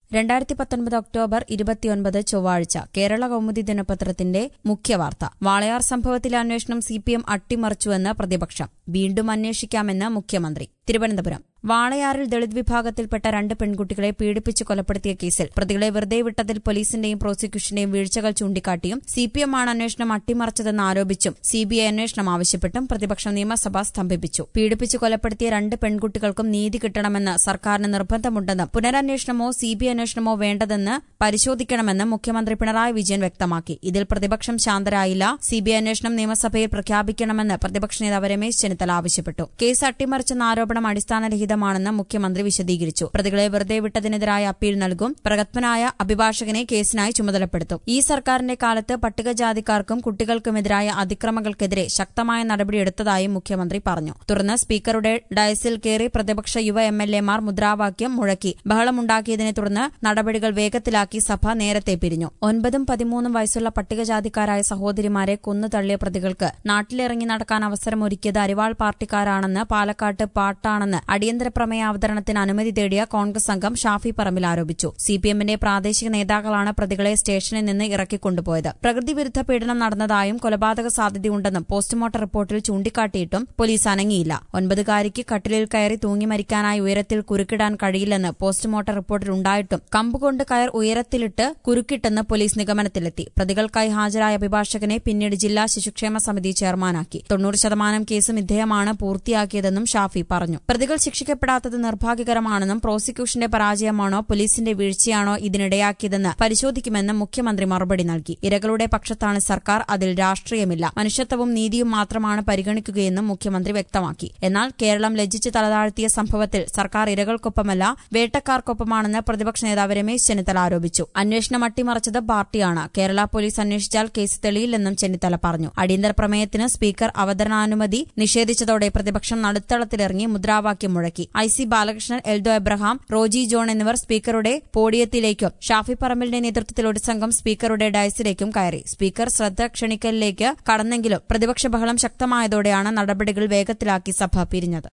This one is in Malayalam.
രണ്ടായിരത്തി പത്തൊൻപത് ഒക്ടോബർ ഇരുപത്തിയൊൻപത് ചൊവ്വാഴ്ച കേരള കൗമുദി ദിനപത്രത്തിന്റെ മുഖ്യവാർത്ത വാളയാർ സംഭവത്തിലെ അന്വേഷണം സി പി എം അട്ടിമറിച്ചുവെന്ന് പ്രതിപക്ഷം വീണ്ടും അന്വേഷിക്കാമെന്ന് മുഖ്യമന്ത്രി തിരുവനന്തപുരം വാളയാറിൽ ദളിത് വിഭാഗത്തിൽപ്പെട്ട രണ്ട് പെൺകുട്ടികളെ പീഡിപ്പിച്ച് കൊലപ്പെടുത്തിയ കേസിൽ പ്രതികളെ വെറുതെ വിട്ടതിൽ പോലീസിന്റെയും പ്രോസിക്യൂഷന്റെയും വീഴ്ചകൾ ചൂണ്ടിക്കാട്ടിയും സി പി എം ആണ് അന്വേഷണം അട്ടിമറിച്ചതെന്ന് ആരോപിച്ചും സിബിഐ അന്വേഷണം ആവശ്യപ്പെട്ടും പ്രതിപക്ഷം നിയമസഭ സ്തംഭിപ്പിച്ചു പീഡിപ്പിച്ച് കൊലപ്പെടുത്തിയ രണ്ട് പെൺകുട്ടികൾക്കും നീതി കിട്ടണമെന്ന് സർക്കാരിന് നിർബന്ധമുണ്ടെന്നും പുനരന്വേഷണമോ സിബിഐ അന്വേഷണമോ വേണ്ടതെന്ന് പരിശോധിക്കണമെന്ന് മുഖ്യമന്ത്രി പിണറായി വിജയൻ വ്യക്തമാക്കി ഇതിൽ പ്രതിപക്ഷം ശാന്തരായില്ല സിബിഐ അന്വേഷണം നിയമസഭയിൽ പ്രഖ്യാപിക്കണമെന്ന് പ്രതിപക്ഷ നേതാവ് രമേശ് ചെന്നിത്തല ആവശ്യപ്പെട്ടു കേസ് അട്ടിമറിച്ചെന്ന ആരോപണം അടിസ്ഥാനരഹിതമാണെന്ന് മുഖ്യമന്ത്രി വിശദീകരിച്ചു പ്രതികളെ വെറുതെ വിട്ടതിനെതിരായ അപ്പീൽ നൽകും പ്രഗത്ഭനായ അഭിഭാഷകനെ കേസിനായി ചുമതലപ്പെടുത്തും ഈ സർക്കാരിന്റെ കാലത്ത് പട്ടികജാതിക്കാർക്കും കുട്ടികൾക്കുമെതിരായ അതിക്രമങ്ങൾക്കെതിരെ ശക്തമായ നടപടിയെടുത്തതായും മുഖ്യമന്ത്രി പറഞ്ഞു തുടർന്ന് സ്പീക്കറുടെ ഡയസിൽ കയറി പ്രതിപക്ഷ യുവ എം എൽ എമാർ മുദ്രാവാക്യം മുഴക്കി ബഹളമുണ്ടാക്കിയതിനെ തുടർന്ന് നടപടികൾ വേഗത്തിലാക്കി സഭ നേരത്തെ പിരിഞ്ഞു ഒൻപതും പതിമൂന്നും വയസ്സുള്ള പട്ടികജാതിക്കാരായ സഹോദരിമാരെ കൊന്നു തള്ളിയ പ്രതികൾക്ക് നാട്ടിലിറങ്ങി നടക്കാൻ അവസരമൊരുക്കിയത് അരിവാൾ പാർട്ടിക്കാരാണെന്ന് പാലക്കാട്ട് പാട്ടാണെന്ന് അടിയന്തര പ്രമേയ അവതരണത്തിന് അനുമതി തേടിയ കോൺഗ്രസ് അംഗം ഷാഫി പറമ്പിൽ ആരോപിച്ചു സിപിഎമ്മിന്റെ പ്രാദേശിക നേതാക്കളാണ് പ്രതികളെ സ്റ്റേഷനിൽ നിന്ന് ഇറക്കിക്കൊണ്ടുപോയത് പ്രകൃതിവിരുദ്ധ പീഡനം നടന്നതായും കൊലപാതക സാധ്യതയുണ്ടെന്നും പോസ്റ്റ്മോർട്ടം റിപ്പോർട്ടിൽ ചൂണ്ടിക്കാട്ടിയിട്ടും പോലീസ് അനങ്ങിയില്ല ഒൻപതുകാരിക്ക് കട്ടിലിൽ കയറി തൂങ്ങി മരിക്കാനായി ഉയരത്തിൽ കുരുക്കിടാൻ കഴിയില്ലെന്ന് പോസ്റ്റ്മോർട്ടം റിപ്പോർട്ടിൽ ഉണ്ടായിട്ടും കമ്പുകൊണ്ട് കയർ ഉയരത്തിലിട്ട് കുരുക്കിട്ടെന്ന് പോലീസ് നിഗമനത്തിലെത്തി പ്രതികൾക്കായി ഹാജരായ അഭിഭാഷകനെ പിന്നീട് ജില്ലാ ശിശുക്ഷേമ സമിതി ചെയർമാനാക്കി തൊണ്ണൂറ് ശതമാനം കേസും ഇദ്ദേഹമാണ് പൂർത്തിയാക്കിയതെന്നും ഷാഫി പറഞ്ഞു പ്രതികൾ ശിക്ഷിക്കപ്പെടാത്തത് നിർഭാഗ്യകരമാണെന്നും പ്രോസിക്യൂഷന്റെ പരാജയമാണോ പോലീസിന്റെ വീഴ്ചയാണോ ഇതിനിടയാക്കിയതെന്ന് പരിശോധിക്കുമെന്നും മുഖ്യമന്ത്രി മറുപടി നൽകി ഇരകളുടെ പക്ഷത്താണ് സർക്കാർ അതിൽ രാഷ്ട്രീയമില്ല മനുഷ്യത്വവും നീതിയും മാത്രമാണ് പരിഗണിക്കുകയെന്നും മുഖ്യമന്ത്രി വ്യക്തമാക്കി എന്നാൽ കേരളം ലജ്ജിച്ച് തലതാഴ്ത്തിയ സംഭവത്തിൽ സർക്കാർ ഇരകൾക്കൊപ്പമല്ല വേട്ടക്കാർക്കൊപ്പമാണെന്ന് പ്രതിപക്ഷ നേതാവ് രമേശ് ചെന്നിത്തല ആരോപിച്ചു അന്വേഷണം അട്ടിമറിച്ചത് പാർട്ടിയാണ് കേരള പോലീസ് അന്വേഷിച്ചാൽ കേസ് തെളിയില്ലെന്നും ചെന്നിത്തല പറഞ്ഞു അടിയന്തര പ്രമേയത്തിന് സ്പീക്കർ അവതരണാനുമതി നിഷേധിച്ചതോടെ പ്രതിപക്ഷം നടുത്തളത്തിലിറങ്ങി മുദ്രാവാക്യം മുഴക്കി ഐ സി ബാലകൃഷ്ണൻ എൽദോ എബ്രഹാം റോജി ജോൺ എന്നിവർ സ്പീക്കറുടെ പോഡിയത്തിലേക്കും ഷാഫി പറമ്പലിന്റെ നേതൃത്വത്തിൽ ഒരു സംഘം സ്പീക്കറുടെ ഡയസിലേക്കും കയറി സ്പീക്കർ ശ്രദ്ധ ക്ഷണിക്കലിലേക്ക് കടന്നെങ്കിലും പ്രതിപക്ഷ ബഹളം ശക്തമായതോടെയാണ് നടപടികൾ വേഗത്തിലാക്കി സഭ പിരിഞ്ഞത്